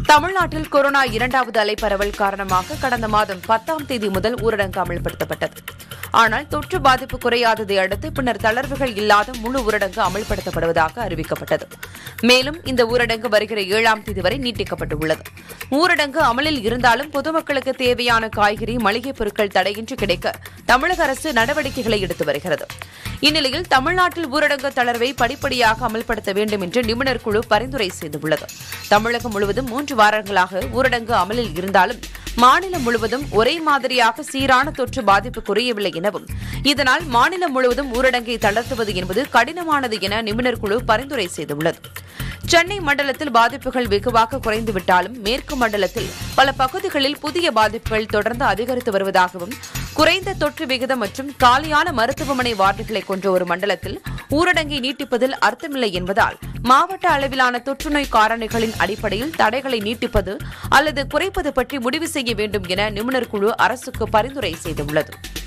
தமிழ்நாட்டில் கொரோனா இரண்டாவது அலை பரவல் காரணமாக கடந்த மாதம் பத்தாம் தேதி முதல் ஊரடங்கு அமல்படுத்தப்பட்டது ஆனால் தொற்று பாதிப்பு குறையாததை அடுத்து பின்னர் தளர்வுகள் இல்லாத முழு ஊரடங்கு அமல்படுத்தப்படுவதாக அறிவிக்கப்பட்டது மேலும் இந்த ஊரடங்கு வருகிற ஏழாம் தேதி வரை நீட்டிக்கப்பட்டுள்ளது ஊரடங்கு அமலில் இருந்தாலும் பொதுமக்களுக்கு தேவையான காய்கறி மளிகைப் பொருட்கள் தடையின்றி கிடைக்க தமிழக அரசு நடவடிக்கைகளை எடுத்து வருகிறது இந்நிலையில் தமிழ்நாட்டில் ஊரடங்கு தளர்வை படிப்படியாக அமல்படுத்த வேண்டும் என்று நிபுணர் குழு பரிந்துரை செய்துள்ளது தமிழகம் முழுவதும் மூன்று வாரங்களாக ஊரடங்கு அமலில் இருந்தாலும் மாநிலம் முழுவதும் ஒரே மாதிரியாக சீரான தொற்று பாதிப்பு குறையவில்லை எனவும் இதனால் மாநிலம் முழுவதும் ஊரடங்கை தளர்த்துவது என்பது கடினமானது என நிபுணர் குழு பரிந்துரை செய்துள்ளது சென்னை மண்டலத்தில் பாதிப்புகள் வெகுவாக குறைந்துவிட்டாலும் மேற்கு மண்டலத்தில் பல பகுதிகளில் புதிய பாதிப்புகள் தொடர்ந்து அதிகரித்து வருவதாகவும் குறைந்த தொற்று விகிதம் மற்றும் காலியான மருத்துவமனை வார்டுகளை கொண்ட ஒரு மண்டலத்தில் ஊரடங்கை நீட்டிப்பதில் அர்த்தமில்லை என்பதால் மாவட்ட அளவிலான தொற்றுநோய் காரணிகளின் அடிப்படையில் தடைகளை நீட்டிப்பது அல்லது குறைப்பது பற்றி முடிவு செய்ய வேண்டும் என நிபுணர் குழு அரசுக்கு பரிந்துரை செய்துள்ளது